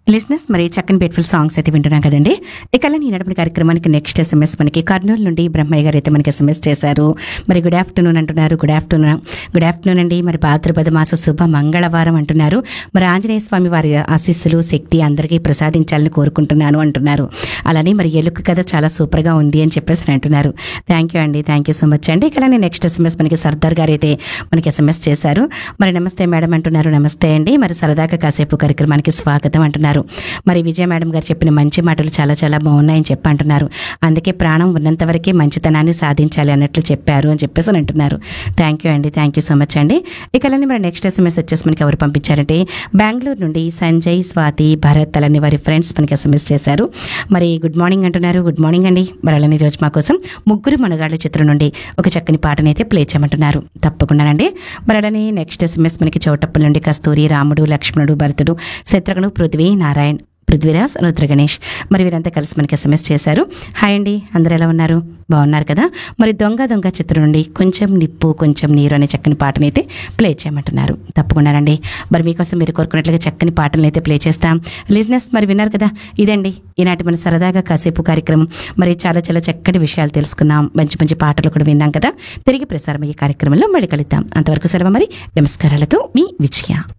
లిజినెస్ మరి చక్కని బ్యూటిఫుల్ సాంగ్స్ అయితే వింటున్నాం కదండి ఇక అలానే ఈనాటి కార్యక్రమానికి నెక్స్ట్ ఎస్ఎంఎస్ మనకి కర్నూలు నుండి బ్రహ్మయ్య గారు అయితే మనకి ఎస్ఎంఎస్ చేశారు మరి గుడ్ ఆఫ్టర్నూన్ అంటున్నారు గుడ్ ఆఫ్టర్నూన్ గుడ్ ఆఫ్టర్నూన్ అండి మరి భాద్రపద మాస శుభ మంగళవారం అంటున్నారు మరి ఆంజనేయ స్వామి వారి ఆశీస్సులు శక్తి అందరికీ ప్రసాదించాలని కోరుకుంటున్నాను అంటున్నారు అలానే మరి ఎలుక కథ చాలా సూపర్గా ఉంది అని చెప్పేసి అని అంటున్నారు థ్యాంక్ యూ అండి థ్యాంక్ యూ సో మచ్ అండి ఇక అలానే నెక్స్ట్ ఎస్ఎంఎస్ మనకి సర్దార్ గారు అయితే మనకి ఎస్ఎంఎస్ చేశారు మరి నమస్తే మేడం అంటున్నారు నమస్తే అండి మరి సరదాగా కాసేపు కార్యక్రమానికి స్వాగతం అంటున్నారు మరి విజయ మేడం గారు చెప్పిన మంచి మాటలు చాలా చాలా బాగున్నాయని చెప్పి అంటున్నారు అందుకే ప్రాణం ఉన్నంత వరకే మంచితనాన్ని సాధించాలి అన్నట్లు చెప్పారు అని చెప్పేసి అని అంటున్నారు థ్యాంక్ యూ అండి థ్యాంక్ యూ సో మచ్ అండి ఇక అలానే మరి నెక్స్ట్ ఎస్ఎంఎస్ వచ్చేసి మనకి ఎవరు పంపించారంటే బెంగళూరు నుండి సంజయ్ స్వాతి భరత్ అలానే వారి ఫ్రెండ్స్ మనకి ఎస్ఎంఎస్ చేశారు మరి గుడ్ మార్నింగ్ అంటున్నారు గుడ్ మార్నింగ్ అండి మరి అలానే ఈ రోజు మా కోసం ముగ్గురు మనగాళ్ళ చిత్రం నుండి ఒక చక్కని పాటనైతే అయితే ప్లే చేయమంటున్నారు తప్పకుండానండి మరి అలానే నెక్స్ట్ ఎస్ఎంఎస్ మనకి చౌటప్పల నుండి కస్తూరి రాముడు లక్ష్మణుడు భరతుడు శత్రుఘ్నుడు పృథ్వీ నారాయణ్ పృథ్వీరాజ్ రుద్ర గణేష్ మరి వీరంతా కలిసి మనకి ఎస్ఎంఎస్ చేశారు హాయ్ అండి అందరు ఎలా ఉన్నారు బాగున్నారు కదా మరి దొంగ దొంగ చిత్రం నుండి కొంచెం నిప్పు కొంచెం నీరు అనే చక్కని పాటని అయితే ప్లే చేయమంటున్నారు తప్పకుండానండి మరి మీకోసం మీరు కోరుకున్నట్లుగా చక్కని పాటలను అయితే ప్లే చేస్తాం లిజినెస్ మరి విన్నారు కదా ఇదండి ఈనాటి మన సరదాగా కాసేపు కార్యక్రమం మరి చాలా చాలా చక్కటి విషయాలు తెలుసుకున్నాం మంచి మంచి పాటలు కూడా విన్నాం కదా తిరిగి ప్రసారం అయ్యే కార్యక్రమంలో మళ్ళీ కలుద్దాం అంతవరకు సెలవు మరి నమస్కారాలతో మీ విజయ